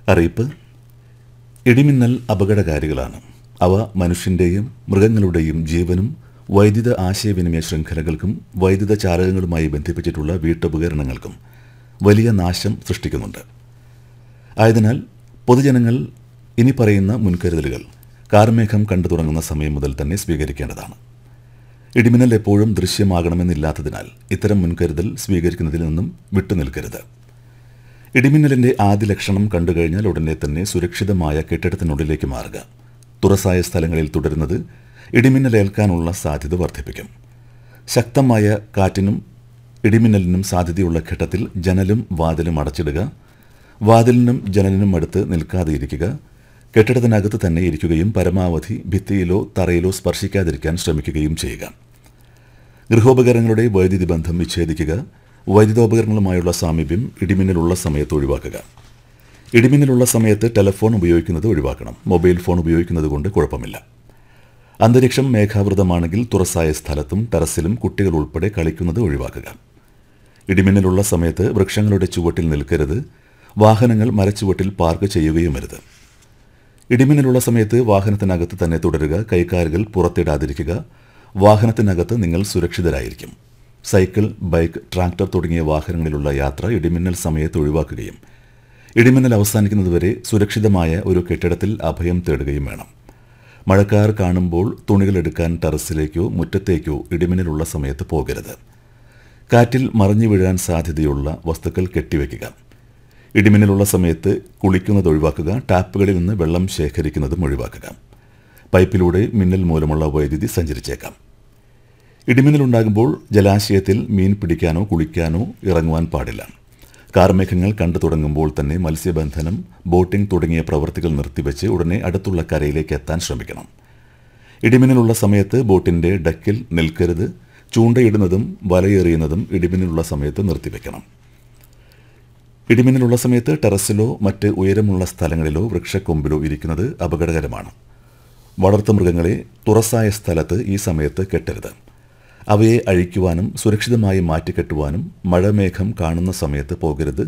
അറിയിപ്പ് ഇടിമിന്നൽ അപകടകാരികളാണ് അവ മനുഷ്യന്റെയും മൃഗങ്ങളുടെയും ജീവനും വൈദ്യുത ആശയവിനിമയ ശൃംഖലകൾക്കും വൈദ്യുത ചാലകങ്ങളുമായി ബന്ധിപ്പിച്ചിട്ടുള്ള വീട്ടുപകരണങ്ങൾക്കും വലിയ നാശം സൃഷ്ടിക്കുന്നുണ്ട് ആയതിനാൽ പൊതുജനങ്ങൾ ഇനി പറയുന്ന മുൻകരുതലുകൾ കാർമേഘം കണ്ടു തുടങ്ങുന്ന സമയം മുതൽ തന്നെ സ്വീകരിക്കേണ്ടതാണ് ഇടിമിന്നൽ എപ്പോഴും ദൃശ്യമാകണമെന്നില്ലാത്തതിനാൽ ഇത്തരം മുൻകരുതൽ സ്വീകരിക്കുന്നതിൽ നിന്നും വിട്ടുനിൽക്കരുത് ഇടിമിന്നലിന്റെ ആദ്യ ലക്ഷണം കണ്ടുകഴിഞ്ഞാൽ ഉടനെ തന്നെ സുരക്ഷിതമായ കെട്ടിടത്തിനുള്ളിലേക്ക് മാറുക തുറസായ സ്ഥലങ്ങളിൽ തുടരുന്നത് ഇടിമിന്നലേൽക്കാനുള്ള സാധ്യത വർദ്ധിപ്പിക്കും ശക്തമായ കാറ്റിനും ഇടിമിന്നലിനും സാധ്യതയുള്ള ഘട്ടത്തിൽ ജനലും വാതിലും അടച്ചിടുക വാതിലിനും ജനലിനും അടുത്ത് നിൽക്കാതെ ഇരിക്കുക കെട്ടിടത്തിനകത്ത് തന്നെ ഇരിക്കുകയും പരമാവധി ഭിത്തിയിലോ തറയിലോ സ്പർശിക്കാതിരിക്കാൻ ശ്രമിക്കുകയും ചെയ്യുക ഗൃഹോപകരണങ്ങളുടെ വൈദ്യുതി ബന്ധം വിച്ഛേദിക്കുക വൈദ്യുതോപകരണങ്ങളുമായുള്ള സാമീപ്യം ഇടിമിന്നലുള്ള സമയത്ത് ഒഴിവാക്കുക ഇടിമിന്നലുള്ള സമയത്ത് ടെലഫോൺ ഉപയോഗിക്കുന്നത് ഒഴിവാക്കണം മൊബൈൽ ഫോൺ ഉപയോഗിക്കുന്നത് കൊണ്ട് കുഴപ്പമില്ല അന്തരീക്ഷം മേഘാവൃതമാണെങ്കിൽ തുറസായ സ്ഥലത്തും ടെറസിലും കുട്ടികൾ ഉൾപ്പെടെ കളിക്കുന്നത് ഒഴിവാക്കുക ഇടിമിന്നലുള്ള സമയത്ത് വൃക്ഷങ്ങളുടെ ചുവട്ടിൽ നിൽക്കരുത് വാഹനങ്ങൾ മരച്ചുവട്ടിൽ പാർക്ക് ചെയ്യുകയുമരുത് ഇടിമിന്നലുള്ള സമയത്ത് വാഹനത്തിനകത്ത് തന്നെ തുടരുക കൈക്കാലുകൾ പുറത്തിടാതിരിക്കുക വാഹനത്തിനകത്ത് നിങ്ങൾ സുരക്ഷിതരായിരിക്കും സൈക്കിൾ ബൈക്ക് ട്രാക്ടർ തുടങ്ങിയ വാഹനങ്ങളിലുള്ള യാത്ര ഇടിമിന്നൽ സമയത്ത് ഒഴിവാക്കുകയും ഇടിമിന്നൽ അവസാനിക്കുന്നതുവരെ സുരക്ഷിതമായ ഒരു കെട്ടിടത്തിൽ അഭയം തേടുകയും വേണം മഴക്കാർ കാണുമ്പോൾ തുണികൾ എടുക്കാൻ ടെറസിലേക്കോ മുറ്റത്തേക്കോ ഇടിമിന്നലുള്ള സമയത്ത് പോകരുത് കാറ്റിൽ മറിഞ്ഞു വീഴാൻ സാധ്യതയുള്ള വസ്തുക്കൾ കെട്ടിവെക്കുക ഇടിമിന്നലുള്ള സമയത്ത് കുളിക്കുന്നത് ഒഴിവാക്കുക ടാപ്പുകളിൽ നിന്ന് വെള്ളം ശേഖരിക്കുന്നതും ഒഴിവാക്കുക പൈപ്പിലൂടെ മിന്നൽ മൂലമുള്ള വൈദ്യുതി സഞ്ചരിച്ചേക്കാം ഇടിമിന്നലുണ്ടാകുമ്പോൾ ജലാശയത്തിൽ മീൻ പിടിക്കാനോ കുളിക്കാനോ ഇറങ്ങുവാൻ പാടില്ല കാർമേഘങ്ങൾ കണ്ടു തുടങ്ങുമ്പോൾ തന്നെ മത്സ്യബന്ധനം ബോട്ടിംഗ് തുടങ്ങിയ പ്രവൃത്തികൾ നിർത്തിവെച്ച് ഉടനെ അടുത്തുള്ള കരയിലേക്ക് എത്താൻ ശ്രമിക്കണം ഇടിമിന്നലുള്ള സമയത്ത് ബോട്ടിന്റെ ഡക്കിൽ നിൽക്കരുത് ചൂണ്ടയിടുന്നതും വലയെറിയുന്നതും ഇടിമിന്നലുള്ള സമയത്ത് നിർത്തിവെക്കണം ഇടിമിന്നലുള്ള സമയത്ത് ടെറസിലോ മറ്റ് ഉയരമുള്ള സ്ഥലങ്ങളിലോ വൃക്ഷക്കൊമ്പിലോ ഇരിക്കുന്നത് അപകടകരമാണ് വളർത്തുമൃഗങ്ങളെ തുറസായ സ്ഥലത്ത് ഈ സമയത്ത് കെട്ടരുത് അവയെ അഴിക്കുവാനും സുരക്ഷിതമായി മാറ്റിക്കെട്ടുവാനും മഴമേഘം കാണുന്ന സമയത്ത് പോകരുത്